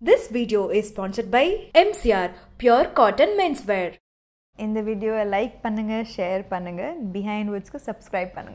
This video is sponsored by MCR Pure Cotton Menswear. இந்த வீடியோவை like பண்ணுங்க share பண்ணுங்க பிஹைண்ட் வுட்ஸ்க்கு சப்ஸ்கிரைப் பண்ணுங்க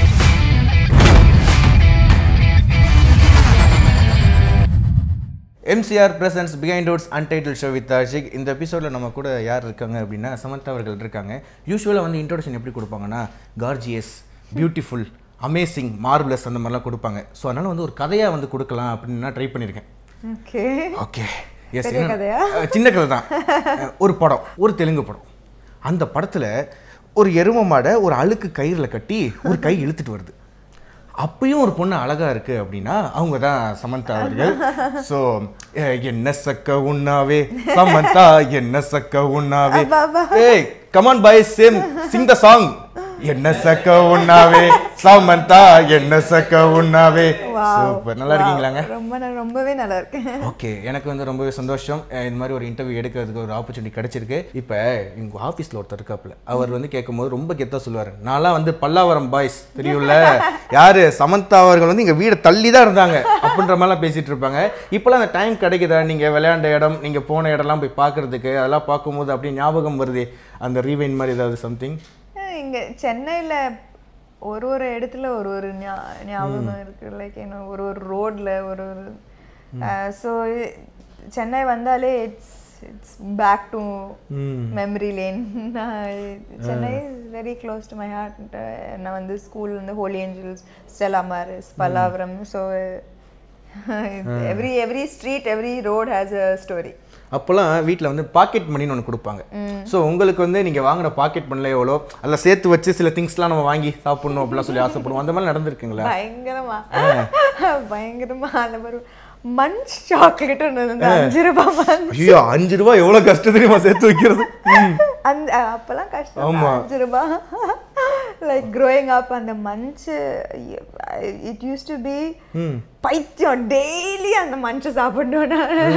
MCR presents Behindwoods untitled show with Ashik இந்த எபிசோடில் நம்ம கூட யார் இருக்காங்க அப்படின்னா சமந்தா அவர்கள் இருக்காங்க யூஸ்வலாக வந்து இன்ட்ரோடக்ஷன் எப்படி கொடுப்பாங்கன்னா கார்ஜியஸ் பியூட்டிஃபுல் அமேசிங் மார்பிளஸ் அந்த மாதிரிலாம் கொடுப்பாங்க ஸோ அதனால் வந்து ஒரு கதையாக வந்து கொடுக்கலாம் அப்படின்னு நான் ட்ரை பண்ணியிருக்கேன் ஓகே ஓகே எஸ் பெரிய கதையா? சின்ன கதை தான் அஹ், ஒரு படம் ஒரு தெலுங்கு படம் அந்த படத்தில் ஒரு எரும மாடை ஒரு அழுக்கு கயிறில் கட்டி ஒரு கை இழுத்துட்டு வருது அப்பயும் ஒரு பொண்ணு அழகா இருக்கு அப்படின்னா அவங்க தான் சமந்தா அவர்கள் ஸோ என்ன சக்க உண்ணாவே சமந்தா என்ன சக்க உண்ணாவே ஏய் come on boy same sing the song என்ன சக்க உண்ணாவே சமந்தா என்ன சக்க உண்ணாவே சூப்பர் நல்லா இருக்கீங்களாங்க ரொம்ப ந- ரொம்பவே நல்லா இருக்கேன் ஓகே எனக்கு வந்து ரொம்பவே சந்தோஷம் அஹ் இந்த மாதிரி ஒரு இன்டர்வியூ எடுக்கிறதுக்கு ஒரு ஆப்பர்ச்சுனிட்டி கிடைச்சிருக்கு இப்போ எங்கள் ஆஃபீஸில் ஒருத்தர் இருக்காப்புல அவர் வந்து கேட்கும்போது ரொம்ப கெத்தாக சொல்லுவார் நான்லாம் வந்து பல்லாவரம் பாய்ஸ் தெரியும்ல யார் சமந்தா அவர்கள் வந்து எங்கள் வீடை தள்ளி தான் இருந்தாங்க அப்படின்ற மாதிரிலாம் பேசிகிட்டு இருப்பாங்க இப்போலாம் அந்த டைம் கிடைக்குதா நீங்கள் விளையாண்ட இடம் நீங்கள் போன இடம்லாம் போய் பார்க்குறதுக்கு அதெல்லாம் பார்க்கும்போது அப்படியே ஞாபகம் வருதே அந்த ரீவைன் மாதிரி ஏதாவது சம்திங் இங்க சென்னையில ஒரு ஒரு இடத்துல ஒரு ஒரு ஞா- ஞாபகம் இருக்கு லைக் என்ன ஒரு ஒரு ரோட்ல ஒரு ஒரு ஸோ சென்னை வந்தாலே it's it's back to memory lane Chennai is very close to my heart நான் வந்து ஸ்கூல் வந்து Holy Angels Stella Maris Pallavaram so every every street every road has a story அப்போல்லாம் வீட்டில் வந்து பாக்கெட் மணின்னு ஒன்று கொடுப்பாங்க ஸோ உங்களுக்கு வந்து நீங்கள் வாங்கின பாக்கெட் மணில எவ்வளோ அதில் சேர்த்து வச்சு சில திங்ஸ்லாம் நம்ம வாங்கி சாப்பிடணும் அப்படிலாம் சொல்லி ஆசைப்படுவோம் அந்த மாதிரி நடந்திருக்குங்களா பயங்கரமா பயங்கரமா அந்த மாதிரி மஞ்ச் சாக்லேட் ஒன்று இருந்தது அஞ்சு ரூபாய் மஞ்ச் ஐயோ அஞ்சு ரூபா எவ்வளோ கஷ்டம் தெரியுமா சேர்த்து வைக்கிறது அந்த அப்பெல்லாம் கஷ்டம் தான். அஞ்சு ரூபாய் லைக் க்ரோயிங் அப் அந்த மஞ்சு இட் யூஸ் டு பி பைத்தியம் டெய்லி அந்த மஞ்சை சாப்பிடணும்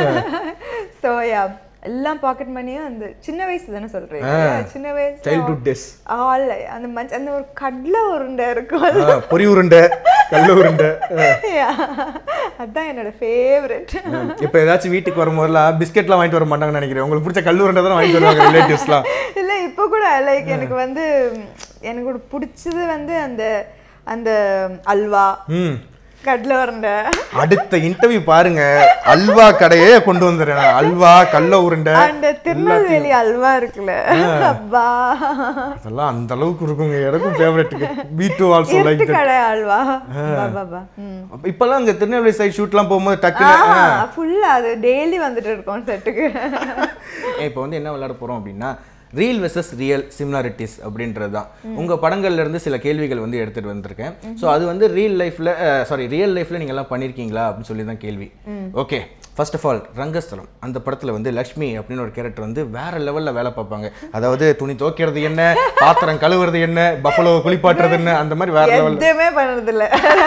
ஸோ யா எல்லாம் பாக்கெட் மணியும் அந்த சின்ன வயசு தானே சொல்றீங்க Yeah, சின்ன வயசு சைல்ட்ஹுட் டேஸ் ஆல் அந்த மஞ்ச அந்த ஒரு கடலை உருண்டை இருக்கும் பொரி உருண்டை கல்ல உருண்டை Yeah. அதான் என்னோட ஃபேவரட் இப்போ ஏதாச்சும் வீட்டுக்கு வரும்போதெல்லாம் பிஸ்கெட்லாம் வாங்கிட்டு வர மாட்டாங்கன்னு நினைக்கிறேன் உங்களுக்கு பிடிச்ச கல் உருண்டை தான் வாங்கிட்டு வருவாங்க ரிலேட்டிவ்ஸ்லாம் இல்ல இப்போ கூட லைக் எனக்கு வந்து எனக்கு கூட பிடிச்சது வந்து அந்த அந்த அல்வா ம் கடலை உருண்டை அடுத்த இன்டர்வியூ பாருங்க அல்வா கடையே கொண்டு வந்துடுறேன் நான். அல்வா கல்ல உருண்டை அந்த திருநெல்வேலி அல்வா இருக்குல்ல அப்பா அதெல்லாம் அந்த அளவுக்கு இருக்குங்க எனக்கும் ஃபேவரட்டுக்கு be too also like Iruttu Kadai halwa Baba ம் இப்பெல்லாம் அங்கே திருநெல்வேலி சைட் ஷூட்லாம் போகும்போது டக்குன்னு ஃபுல்லா அது டெய்லி வந்துட்டு இருக்கோம் செட்டுக்கு இப்போ வந்து என்ன விளையாட போகிறோம் அப்படின்னா ரியல் வெர்சஸ் ரியல் சிமிலாரிட்டிஸ் அப்படின்றது தான் உங்கள் படங்கள்ல இருந்து சில கேள்விகள் வந்து எடுத்துகிட்டு வந்திருக்கேன் ஸோ அது வந்து ரியல் லைஃப்பில் சாரி ரியல் லைஃப்பில் நீங்கள் எல்லாம் பண்ணியிருக்கீங்களா அப்படின்னு சொல்லி தான் கேள்வி okay first of all Rangasthalam அந்த படத்தில் வந்து லக்ஷ்மி அப்படின்னு ஒரு கேரக்டர் வந்து வேற லெவலில் வேலை பார்ப்பாங்க அதாவது துணி துவைக்கிறது என்ன பாத்திரம் கழுவுறது என்ன பஃபலோ குளிப்பாட்டுறது என்ன அந்த மாதிரி வேற லெவலில் எதுவுமே பண்ணதில்ல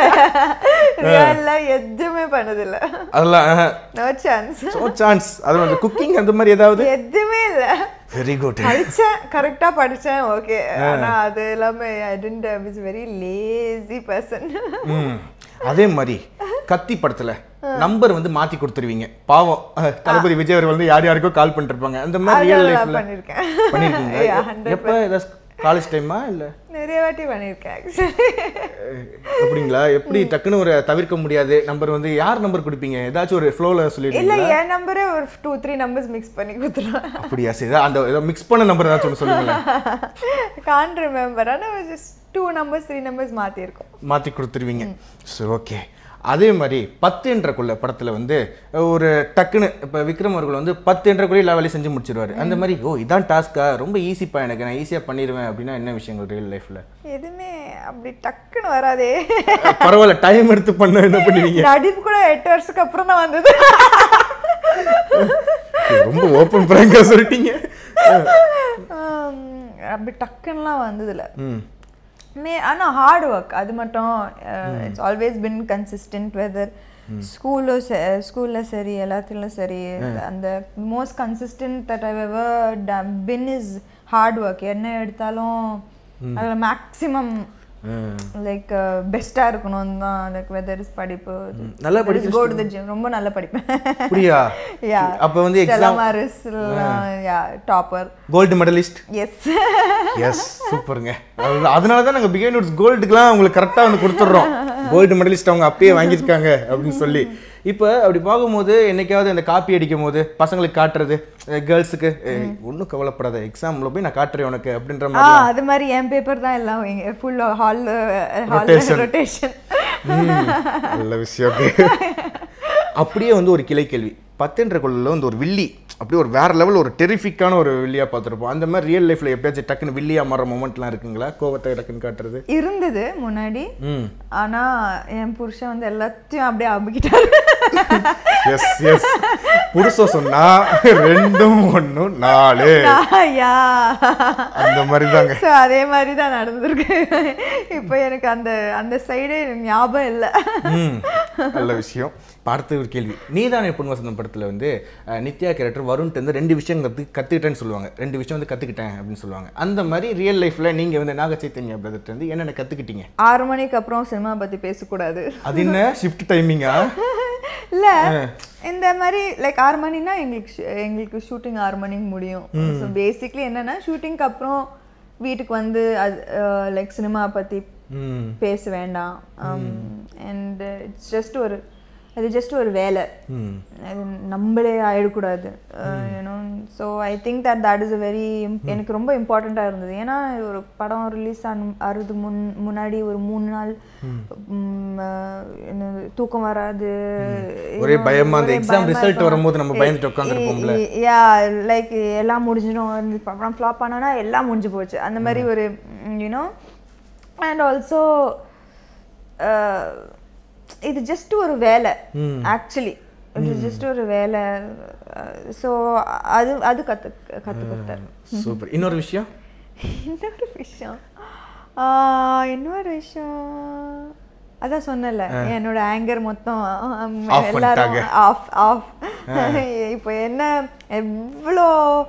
ரியல்ல எதுவுமே பண்ணதில்ல அதெல்லாம் நோ சான்ஸ் ஸோ சான்ஸ் அது வந்து குக்கிங் அந்த மாதிரி ஏதாவது எதுவுமே இல்ல வெரி குட் படிச்சேன் கரெக்டா படிச்சேன் ஓகே ஆனா அது எல்லாமே I tend is very lazy person ம் அதே மாதிரி கத்தி படத்துல நம்பர் வந்து மாத்தி கொடுத்துருவீங்க பாவம் அஹ், தளபதி விஜய் அவர் வந்து யார் யாருக்கோ கால் பண்ணிட்டு இருப்பாங்க அந்த மாதிரி ரியல் லைஃப்ல பண்ணிருக்கேன் Yeah, பண்ணிருக்கீங்க 100% எப்போ ஏதாவது காலேஜ் டைமா இல்ல நிறைய வாட்டி பண்ணிருக்கேன் actually. அஹ், அப்படிங்களா எப்படி டக்குன்னு ஒரு தவிர்க்க முடியாது நம்பர் வந்து யார் நம்பர் கொடுப்பீங்க ஏதாச்சும் ஒரு ஃப்ளோல இல்ல சொல்லிடுவீங்க என் நம்பரே ஒரு டூ த்ரீ நம்பர்ஸ் மிக்ஸ் பண்ணி கொடுத்துருவேன் அப்படியா சரி ஏதாவது அந்த ஏதோ மிக்ஸ் பண்ண நம்பர் ஏதாச்சும் ஒன்று சொல்லுங்களேன் கான் ரிமெம்பர் ஆனா just two numbers three numbers மாத்திருக்கோம் மாற்றி கொடுத்துருவீங்க சரி ஓகே அதே மாதிரி பத்து என்றக்குள்ள படத்தில் வந்து ஒரு டக்குன்னு இப்போ விக்ரம் அவர்கள் வந்து பத்து என்றக்குள்ளே எல்லா வேலையும் செஞ்சு முடிச்சிருவாரு அந்த மாதிரி ஓ இதான் டாஸ்க்கா ரொம்ப ஈஸிப்பா எனக்கு நான் ஈஸியாக பண்ணிடுவேன் அப்படின்னா என்ன விஷயங்கள் ரியல் லைஃப்பில் எதுவுமே அப்படி டக்குன்னு வராதே பரவாயில்ல டைம் எடுத்து பண்ண என்ன பண்ணுவீங்க நடிப்பு கூட எட்டு வருஷத்துக்கு அப்புறம் தான் வந்தது ரொம்ப ஓப்பன் ஃப்ராங்காக சொல்லிட்டீங்க ஆம், அப்படி டக்குன்னுலாம் வந்ததில்ல ம் மே ஆனால் ஹார்ட் ஒர்க் அது மட்டும் it's always been consistent whether ஸ்கூலோ ஸ்கூலில் சரி எல்லாத்துலையும் சரி அந்த most consistent that I ever been is hard work என்ன எடுத்தாலும் அதில் மேக்ஸிமம் லைக் பெஸ்ட்டாக இருக்கணும் தான் லைக் வெதர் இஸ் படிப்பு நல்லா கோ டு த ஜிம் ரொம்ப நல்லா படிப்பேன் அப்படியா யா அப்ப வந்து exam Maris yeah topper gold medallist yes yes சூப்பருங்க அது- அதனால தான் நாங்கள் பிகை நோட்ஸ் கோல்டுக்குலாம் உங்களுக்கு கரெக்டாக வந்து கொடுத்துட்றோம் கோல்டு மெடலிஸ்ட் அவங்க அப்பயே வாங்கியிருக்காங்க அப்படின்னு சொல்லி இப்போ அப்படி பார்க்கும்போது என்னைக்காவது அந்த காப்பி அடிக்கும் போது பசங்களுக்கு காட்டுறது கேர்ள்ஸுக்கு ஒன்றும் கவலைப்படாத எக்ஸாமில் போய் நான் காட்டுறேன் உனக்கு அப்படின்ற ஆ மாதிரி அது மாதிரி என் பேப்பர் தான் எல்லாம் full hall hall Rotation. Rotation ம், நல்ல விஷயம் அப்படியே வந்து ஒரு கிளை கேள்வி பத்துன்ற கொள்ளில் வந்து ஒரு வில்லி அப்படியே ஒரு வேற லெவல் ஒரு டெரிஃபிக்கான ஒரு வில்லியாக பார்த்துருப்போம் அந்த மாதிரி ரியல் லைஃப்பில் எப்பயாச்சும் டக்குன்னு வில்லியாக மாற மூமெண்ட்லாம் இருக்குங்களா கோவத்தை டக்குன்னு காட்டுறது இருந்தது முன்னாடி ம் ஆனா என் புருஷன் வந்து எல்லாத்தையும் அப்படியே அமுக்கிட்டாரு எஸ் எஸ் புருஷன் சொன்னா ரெண்டும் ஒன்றும் நாலு யா அந்த மாதிரி தாங்க ஸோ அதே மாதிரி தான் நடந்திருக்கு இப்போ எனக்கு அந்த அந்த சைடே ஞாபகம் இல்லை ம் நல்ல விஷயம் இப்ப அடுத்த ஒரு கேள்வி நீதானே பொன் வசந்தம் படத்தில் வந்து அஹ், நித்யா கேரக்டர் வருண்ட்டு வந்து ரெண்டு விஷயம் கற்று கற்றுக்கிட்டேன்னு சொல்லுவாங்க ரெண்டு விஷயம் வந்து கற்றுக்கிட்டேன் அப்படின்னு சொல்லுவாங்க அந்த மாதிரி ரியல் லைஃப்பில் நீங்கள் வந்து நாக சைத்தன்யா பிரதர்ட்ட வந்து என்னென்ன கற்றுக்கிட்டீங்க ஆறு மணிக்கு அப்புறம் சினிமா பத்தி பேசக்கூடாது அது என்ன ஷிஃப்ட் டைமிங்கா இல்ல இந்த மாதிரி லைக் ஆறு மணினா எங்களுக்கு ஷு- எங்களுக்கு ஷூட்டிங் ஆறு மணிக்கு முடியும் ஸோ பேசிக்லி என்னன்னா ஷூட்டிங்க்கு அப்புறம் வீட்டுக்கு வந்து அது லைக் சினிமா பத்தி ம் பேச வேண்டாம் அண்ட் இட்ஸ் ஜஸ்ட் ஒரு அது ஜஸ்ட் ஒரு வேலை ம் அது நம்மளே ஆயிடக்கூடாது you know so I think that that is a very எனக்கு ரொம்ப இம்பார்ட்டண்ட்டாக இருந்தது ஏன்னா ஒரு படம் ரிலீஸ் ஆன ஆறுது முன் முன்னாடி ஒரு மூணு நாள் ம், அஹ், என்னது, தூக்கம் வராது ஒரே பயமா அந்த exam result வரும்போது நம்ம பயந்துட்டு உட்கார்ந்திருப்போம்ல. யா லைக் எல்லாம் முடிஞ்சிடும் இந்த படம் ஃப்ளாப் ஆனோன்னா எல்லாம் முடிஞ்சு போச்சு அந்த மாதிரி ஒரு யூனோ அண்ட் ஆல்சோ இது ஜஸ்ட் ஒரு வேலை ஆக்சுவலி இது ஜஸ்ட் ஒரு வேலை ஸோ அது அது கற்று கற்று கொடுத்தாரு சூப்பர் இன்னொரு விஷயம் இன்னொரு விஷயம் ஆஹ், இன்னொரு விஷயம் அதான் சொன்னல என்னோட ஆங்கர் மொத்தம் ஆம், Off எல்லாரும் பண்ணிட்டாங்க. ஆஃப் ஆஃப் இப்போ என்ன எவ்வளோ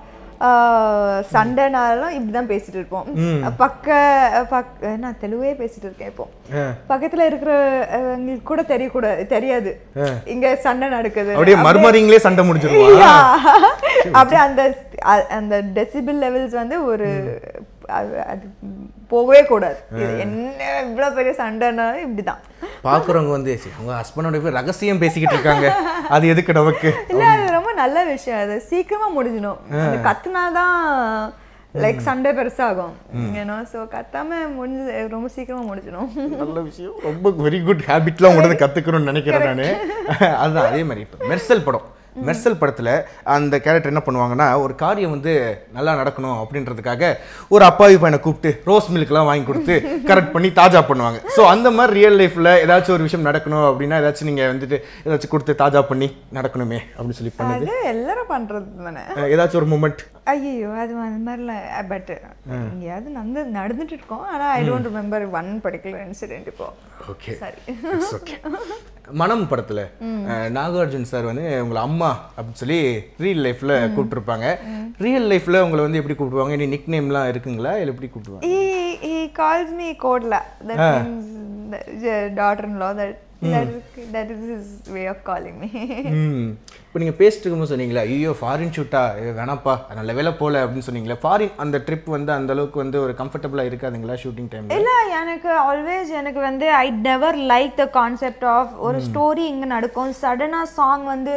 ஆஹ், சண்டைனாலும் இப்படிதான் பேசிட்டு இருப்போம் பக்க பக் நான் தெலுங்கே பேசிட்டு இருக்கேன் இப்போ ஆ. பக்கத்துல இருக்கிறவங்களுக்கு கூட தெரியக்கூடாது தெரியாது இங்க சண்டை நடக்குது அப்படியே மர்மரிங்களே சண்டை முடிஞ்சிருவா Yeah. அப்படியே அந்த அ- அந்த டெசிபிள் லெவல்ஸ் வந்து ஒரு அது அது போகவே கூடாது இது என்ன இவ்வளவு பெரிய சண்டைனாலும் இப்படிதான் பாக்குறவங்க வந்து சரி, உங்க ஹஸ்பண்டோட போய் ரகசியம் பேசிக்கிட்டு இருக்காங்க அது எதுக்கு நமக்கு இல்ல அது ரொம்ப நல்ல விஷயம் அது சீக்கிரமா முடிஞ்சிடும் அது கத்துனாதான் லைக் சண்டை பெருசாகும் ஏன்னா ஸோ கத்தாம முடிஞ்சு ரொம்ப சீக்கிரமா முடிஞ்சிடும் நல்ல விஷயம் ரொம்ப வெரி குட் ஹேபிட்லாம் உடனே கத்துக்கணும்னு நினைக்கிறேன் நான் அதுதான் அதே மாதிரி இப்போ மெர்சல் படம் மெர்சல் படத்தில் அந்த கேரக்டர் என்ன பண்ணுவாங்கன்னா ஒரு காரியம் வந்து நல்லா நடக்கணும் அப்படின்றதுக்காக ஒரு அப்பாவி பையனை கூப்பிட்டு ரோஸ் மில்க்லாம் வாங்கி கொடுத்து கரெக்ட் பண்ணி தாஜா பண்ணுவாங்க ஸோ அந்த மாதிரி ரியல் லைஃப்பில் ஏதாச்சும் ஒரு விஷயம் நடக்கணும் அப்படின்னா ஏதாச்சும் நீங்கள் வந்துட்டு ஏதாச்சும் கொடுத்து தாஜா பண்ணி நடக்கணுமே அப்படின்னு சொல்லி பண்ணுது அது எல்லாரும் பண்றது தானே அஹ் ஏதாச்சும் ஒரு மூமெண்ட் ஐயோ அது அந்த மாதிரிலாம் பட் எங்கேயாவது நடந்து நடந்துட்டு இருக்கோம் ஆனா I don't remember one particular incident இப்போ ஓகே சரி ஓகே மனம் படத்துல அஹ், நாகார்ஜுன் சார் வந்து உங்களை அம்மா அப்படின்னு சொல்லி ரியல் லைஃப்ல கூப்பிட்டுருப்பாங்க ரியல் லைஃப்ல உங்களை வந்து எப்படி கூப்பிடுவாங்க இனி நிக் நேம்லாம் இருக்குங்களா இல்லை எப்படி கூப்பிடுவாங்க he he calls me Kodla. That means the daughter-in-law. That that is that is his way of calling me. ம் இப்போ நீங்கள் பேசிட்டு இருக்கும்போது சொன்னீங்களா ஐயோ ஃபாரின் ஷூட்டா வேணாப்பா நல்ல வேலை போல அப்படின்னு சொன்னீங்களா ஃபாரின் அந்த ட்ரிப் வந்து அந்த அளவுக்கு வந்து ஒரு கம்ஃபர்டபுளாக இருக்காதுங்களா ஷூட்டிங் டைம் இல்ல எனக்கு ஆல்வேஸ் எனக்கு வந்து I never like the concept of ஒரு ஸ்டோரி இங்க நடக்கும் சடனா சாங் வந்து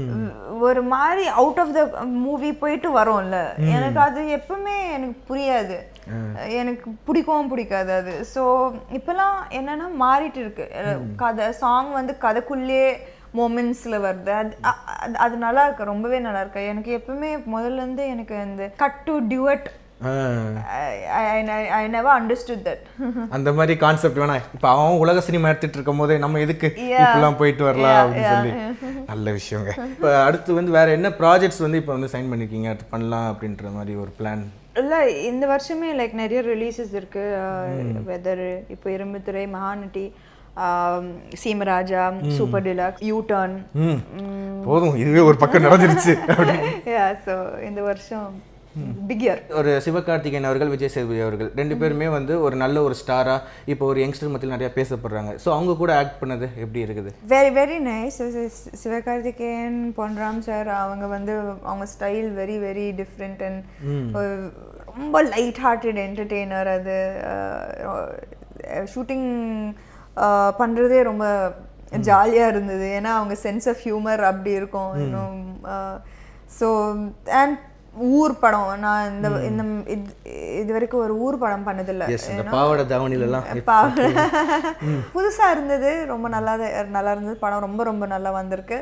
ஒரு மாதிரி அவுட் ஆஃப் த மூவி போயிட்டு வரும்ல எனக்கு அது எப்பவுமே எனக்கு புரியாது எனக்கு பிடிக்கவும் பிடிக்காது அது ஸோ இப்போலாம் என்னன்னா மாறிட்டு இருக்கு கதை சாங் வந்து கதைக்குள்ளேயே மொமெண்ட்ஸில் வருது அது அ- அது அது நல்லா இருக்கு ரொம்பவே நல்லா இருக்கு எனக்கு எப்பவுமே முதல்ல இருந்து எனக்கு அந்த cut to dude I never understood that அந்த மாதிரி கான்செப்ட் வேணா இப்போ அவன் உலக சினிமா எடுத்துட்டு இருக்கும் போதே நம்ம எதுக்கு இப்படிலாம் போயிட்டு வரலாம் அப்படின்னு சொல்லி நல்ல விஷயங்க இப்போ அடுத்து வந்து வேற என்ன ப்ராஜெக்ட்ஸ் வந்து இப்போ வந்து சைன் பண்ணிருக்கீங்க அடுத்து பண்ணலாம் அப்படின்ற மாதிரி ஒரு பிளான் இல்ல இந்த வருஷமே லைக் நிறைய ரிலீசஸ் இருக்கு வெதர் இப்போ இரும்புத்துறை மகாநட்டி ஆம், Seemaraja super deluxe you turn ம் போதும் இதுவே ஒரு பக்கம் நடந்துருச்சு யா ஸோ இந்த வருஷம் பிக் இயர் ஒரு சிவகார்த்திகேயன் அவர்கள் விஜய் சேதுபதி அவர்கள் ரெண்டு பேருமே வந்து ஒரு நல்ல ஒரு ஸ்டாரா இப்போ ஒரு யங்ஸ்டர் மத்தியில் நிறைய பேசப்படுறாங்க ஸோ அவங்க கூட ஆக்ட் பண்ணது எப்படி இருக்குது very very nice Sivakarthikeyan Ponram sir அவங்க வந்து அவங்க style very very different and ரொம்ப லைட் ஹார்ட்டட் என்டர்டெய்னர் அது ஷூட்டிங் பண்ணுறதே ரொம்ப ஜாலியாக இருந்தது ஏன்னா அவங்க சென்ஸ் ஆஃப் ஹியூமர் அப்படி இருக்கும் இன்னும் ஸோ அண்ட் ஊர் படம் நான் இந்த இந்த இது- இது வரைக்கும் ஒரு ஊர் படம் பண்ணதில்லை எஸ் இந்த பாவாடை தாவணிலெல்லாம் புதுசா இருந்தது ரொம்ப நல்லா தான் நல்லா இருந்தது படம் ரொம்ப ரொம்ப நல்லா வந்திருக்கு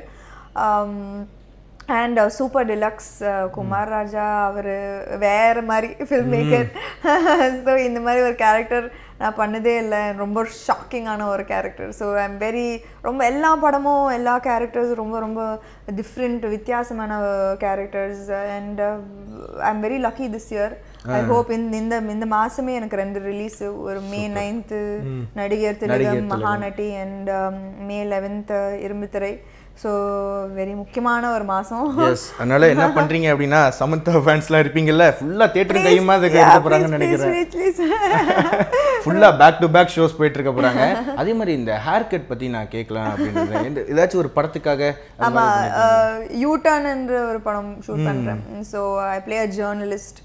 and super deluxe Kumar Raja அவர் வேற மாதிரி ஃபில்ம் மேக்கர் ஸோ இந்த மாதிரி ஒரு கேரக்டர் நான் பண்ணதே இல்லை ரொம்ப ஷாக்கிங்கான ஒரு character so I am very ரொம்ப எல்லா படமும் எல்லா கேரக்டர்ஸ் ரொம்ப ரொம்ப டிஃப்ரெண்ட் வித்தியாசமான characters and I am very lucky this year I hope இந்த இந்த இந்த மாசமே எனக்கு ரெண்டு ரிலீஸ் ஒரு மே நைன்த்து நடிகர் திலகம் Mahanati and May eleventh இரும்புத்திரை so very முக்கியமான ஒரு மாதம் எஸ் அதனால என்ன பண்றீங்க அப்படின்னா சமந்தா ஃபேன்ஸ்லாம் இருப்பீங்கல்ல ஃபுல்லா தேட்டரும் கையுமா அதுக்கு எடுக்க போறாங்கன்னு நினைக்கிறேன் ஃபுல்லா பேக் டு பேக் ஷோஸ் போயிட்டு இருக்க போறாங்க அதே மாதிரி இந்த ஹேர் கட் பத்தி நான் கேட்கலாம் அப்படின்னு இந்த ஏதாச்சும் ஒரு படத்துக்காக அது ஆமா மாதிரி யூட்டர்ன் என்ற ஒரு படம் ஷூட் பண்றேன் so I play a journalist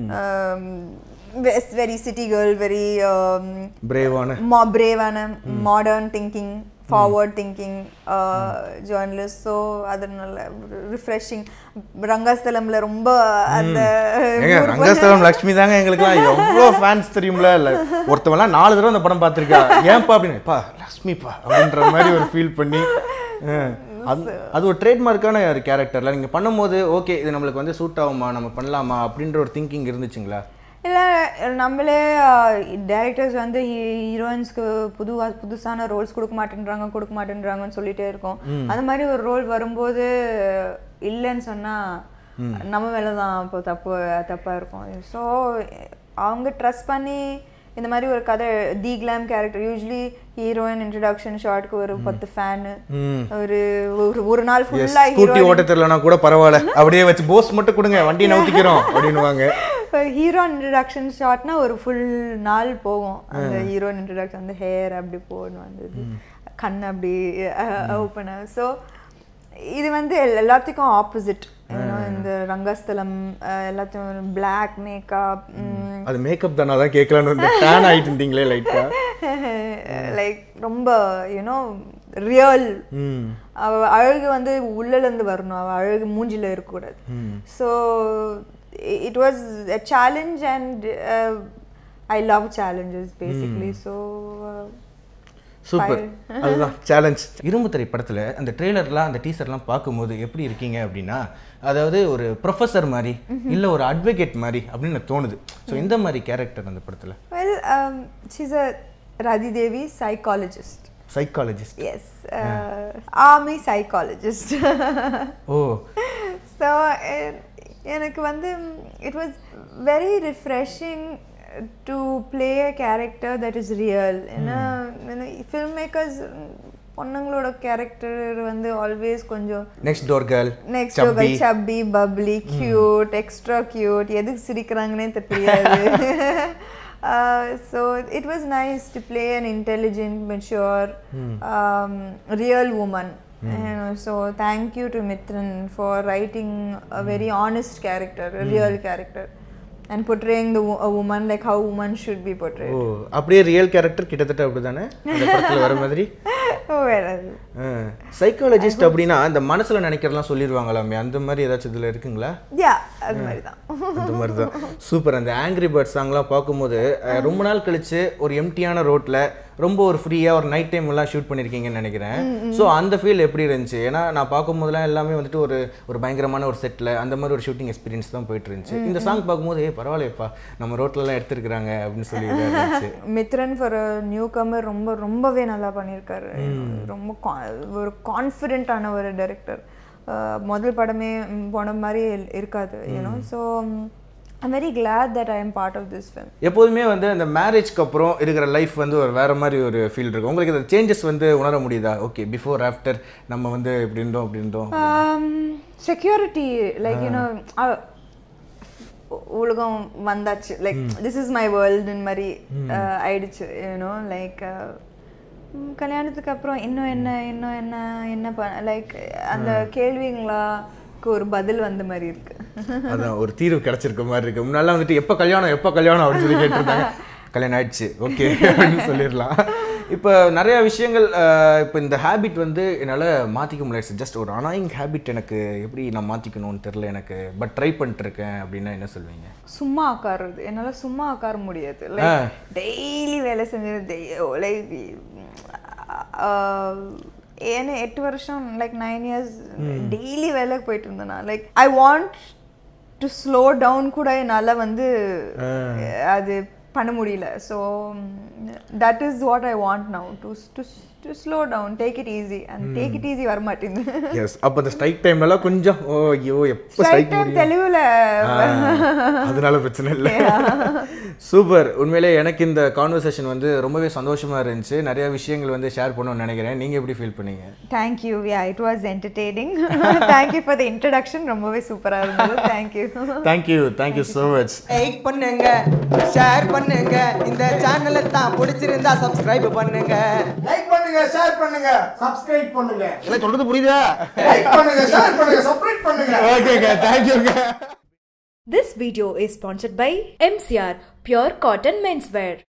very city girl very பிரேவான பிரேவான modern thinking forward thinking journalist so அது நல்ல ரிஃப்ரெஷிங் ரங்கஸ்தலம்ல ரொம்ப அந்த ஏங்க ரங்கஸ்தலம் லக்ஷ்மி தாங்க எங்களுக்குலாம் எவ்வளோ ஃபேன்ஸ் தெரியும்ல இல்லை ஒருத்தவங்கலாம் நாலு தடவை அந்த படம் பார்த்துருக்கா ஏன்பா அப்படின்னு பா லக்ஷ்மிப்பா அப்படின்ற மாதிரி ஒரு ஃபீல் பண்ணி அஹ், அது அது ஒரு ட்ரேட்மார்க்கான ஒரு கேரக்டர்ல நீங்கள் பண்ணும்போது ஓகே இது நம்மளுக்கு வந்து சூட் ஆகுமா நம்ம பண்ணலாமா அப்படின்ற ஒரு திங்கிங் இருந்துச்சுங்களா இல்லை நம்மளே டேரக்டர்ஸ் வந்து ஹீரோயின்ஸ்க்கு புது புதுசான ரோல்ஸ் கொடுக்க மாட்டேன்றாங்க கொடுக்க மாட்டேன்றாங்கன்னு சொல்லிட்டே இருக்கோம் அந்த மாதிரி ஒரு ரோல் வரும்போது இல்லைன்னு சொன்னா நம்ம மேலே தான் இப்போ தப்பு தப்பாக இருக்கும் ஸோ அவங்க ட்ரஸ்ட் பண்ணி இந்த மாதிரி ஒரு கதை the glam character usually heroine introduction ஷார்ட்க்கு ஒரு பத்து ஃபேனு ஒரு ஒரு ஒரு நாள் ஃபுல்லாக ஸ்கூட்டி ஓட்ட தெரியலனா கூட பரவாயில்ல அப்படியே வச்சு போஸ் மட்டும் கொடுங்க வண்டியை நவுத்திக்கிறோம் அப்படின்னுவாங்க ஹீரோ இன்ட்ரடக்ஷன் ஷார்ட்னா ஒரு ஃபுல் நாள் போகும் அந்த ஹீரோயின் இன்ட்ரடக்ஷன் அந்த ஹேர் அப்படி போடணும் வந்தது கண் அப்படி ஓப்பன் ஸோ இது வந்து எல்- எல்லாத்துக்கும் ஆப்போசிட் இந்த ரங்கஸ்தலம் அஹ், எல்லாத்தையும் பிளாக் மேக்கப் அது மேக்கப் தானே தான் கேட்கலான்னு வந்து டேன் ஆகிட்டு இருந்தீங்களே லைட்டா லைக் ரொம்ப யூனோ ரியல் அவ அழகு வந்து உள்ளேருந்து வரணும் அவ அழகு மூஞ்சில இருக்கக்கூடாது so it was a challenge and I love challenges basically so super அதுதான் சேலஞ்ச் இரும்பு திரை படத்தில் அந்த ட்ரெய்லர்லாம் அந்த டீசர்லாம் பார்க்கும்போது எப்படி இருக்கீங்க அப்படின்னா அதாவது ஒரு ப்ரொஃபஸர் மாதிரி இல்லை ஒரு அட்வொகேட் மாதிரி அப்படின்னு எனக்கு தோணுது ஸோ இந்த மாதிரி கேரக்டர் அந்த படத்தில் well she's a Rathi Devi psychologist psychologist as army psychologist oh so எனக்கு வந்து it was very refreshing to play a character that is real ஏன்னா ஃபில்ம் மேக்கர்ஸ் பொண்ணுங்களோட கேரக்டர் வந்து ஆல்வேஸ் கொஞ்சம் next door girl next chubby bubbly cute extra cute எதுக்கு சிரிக்கிறாங்கன்னே தெரியாது so it was nice to play an intelligent mature real woman so thank you to Mithran for writing a very honest character real character and portraying the wo- a woman like how woman should be portrayed oh அப்படியே real character கிட்டத்தட்ட அப்படிதானே அந்த படத்தில் வர மாதிரி oh well psychologist அப்படின்னா இந்த மனசுல நினைக்கிறதெல்லாம் சொல்லிடுவாங்களாமே அந்த மாதிரி ஏதாச்சும் இதில் இருக்குங்களா yeah அது மாதிரி தான் அந்த மாதிரி தான் சூப்பர் அந்த ஆங்கிரி பேர்ட் சாங்லாம் பார்க்கும்போது அஹ், ரொம்ப நாள் கழிச்சு ஒரு எம்டியான ரோட்ல ரொம்ப ஒரு ஃப்ரீயாக ஒரு நைட் டைம் எல்லாம் ஷூட் பண்ணியிருக்கீங்கன்னு நினைக்கிறேன் ஸோ அந்த ஃபீல் எப்படி இருந்துச்சு ஏன்னா நான் பார்க்கும்போதெல்லாம் எல்லாமே வந்துட்டு ஒரு ஒரு பயங்கரமான ஒரு செட்டில் அந்த மாதிரி ஒரு ஷூட்டிங் எக்ஸ்பீரியன்ஸ் தான் போயிட்டு இருந்துச்சு இந்த சாங் பார்க்கும்போது ஏ பரவாயில்லையப்பா நம்ம ரோட்லலாம் எடுத்திருக்கிறாங்க அப்படின்னு சொல்லி இதா இருந்துச்சு மித்ரன் ஃபார் நியூ கமர் ரொம்ப ரொம்பவே நல்லா பண்ணியிருக்காரு ரொம்ப con- ஒரு கான்ஃபிடென்ட்டான ஒரு டைரக்டர் முதல் படமே ம், போன மாதிரி இல்- இருக்காது you know so I'm very glad that I am part of this film எப்போதுமே வந்து அந்த மேரேஜ்க்கு அப்புறம் இருக்கிற லைஃப் வந்து ஒரு வேற மாதிரி ஒரு ஃபீல் இருக்கும் உங்களுக்கு இந்த சேஞ்சஸ் வந்து உணர முடியுதா ஓகே பிஃபோர் ஆஃப்டர் நம்ம வந்து இப்படி இருந்தோம் அப்படி இருந்தோம் செக்யூரிட்டி லைக் யூனோ உலகம் வந்தாச்சு லைக் திஸ் இஸ் மை வேர்ல்டுன்னு மாதிரி uh, ஆயிடுச்சு யூனோ லைக் கல்யாணத்துக்கு அப்புறம் இன்னும் என்ன இன்னும் என்ன என்ன ப லைக் அந்த கேள்விங்களாக்கு ஒரு பதில் வந்த மாதிரி இருக்கு அதான் ஒரு தீர்வு கிடைச்சிருக்க மாதிரி இருக்கு முன்னாலாம் வந்துட்டு எப்போ கல்யாணம் எப்போ கல்யாணம் அப்படின்னு சொல்லி கேட்டிருந்தாங்க கல்யாணம் ஆயிடுச்சு ஓகே அப்படின்னு சொல்லிடலாம் இப்போ நிறைய விஷயங்கள் அஹ், இப்போ இந்த ஹேபிட் வந்து என்னால் மாற்றிக்க முடியாது ஜஸ்ட் ஒரு அனாயிங் ஹேபிட் எனக்கு எப்படி நான் மாற்றிக்கணும்னு தெரில எனக்கு பட் ட்ரை பண்ணிட்டு இருக்கேன் அப்படின்னா என்ன சொல்வீங்க சும்மா உட்காருறது என்னால சும்மா உட்கார முடியாது லைக் டெய்லி வேலை செஞ்சது லைக் ஏன்னா எட்டு வருஷம் லைக் நைன் இயர்ஸ் டெய்லி வேலைக்கு போயிட்டு இருந்தேன் like I want to slow down கூட என்னால் வந்து அது பண்ண முடியல so that is what I want now to to to slow down take it easy and take it easy வர மாட்டேங்குது எஸ் அப்போ அந்த ஸ்ட்ரைக் டைம்லலாம் கொஞ்சம் ஓ ஐயோ எப்போ ஸ்ட்ரைட் ஸ்ட்ரைக் டைம் தெளிவில் அதனால பிரச்சனை இல்லை சூப்பர் உண்மையிலே எனக்கு இந்த கான்வர்சேஷன் வந்து ரொம்பவே சந்தோஷமா இருந்துச்சு நிறைய விஷயங்கள் வந்து ஷேர் பண்ணணும்னு நினைக்கிறேன் நீங்க எப்படி ஃபீல் பண்ணீங்க thank you yeah it was entertaining thank you for the introduction ரொம்பவே சூப்பராக இருந்தது thank you thank you thank you so much like பண்ணுங்க ஷேர் பண்ணுங்க இந்த சேனலை தான் பிடிச்சிருந்தா சப்ஸ்கிரைப் பண்ணுங்க லைக் பண்ணுங்க ஷேர் பண்ணுங்க சப்ஸ்கிரைப் பண்ணுங்க இல்லை சொல்றது புரியுதா லைக் பண்ணுங்க ஷேர் பண்ணுங்க சப்ஸ்கிரைப் பண்ணுங்க ஓகேங்க தேங்க்யூங்க This video is sponsored by MCR Pure Cotton Menswear.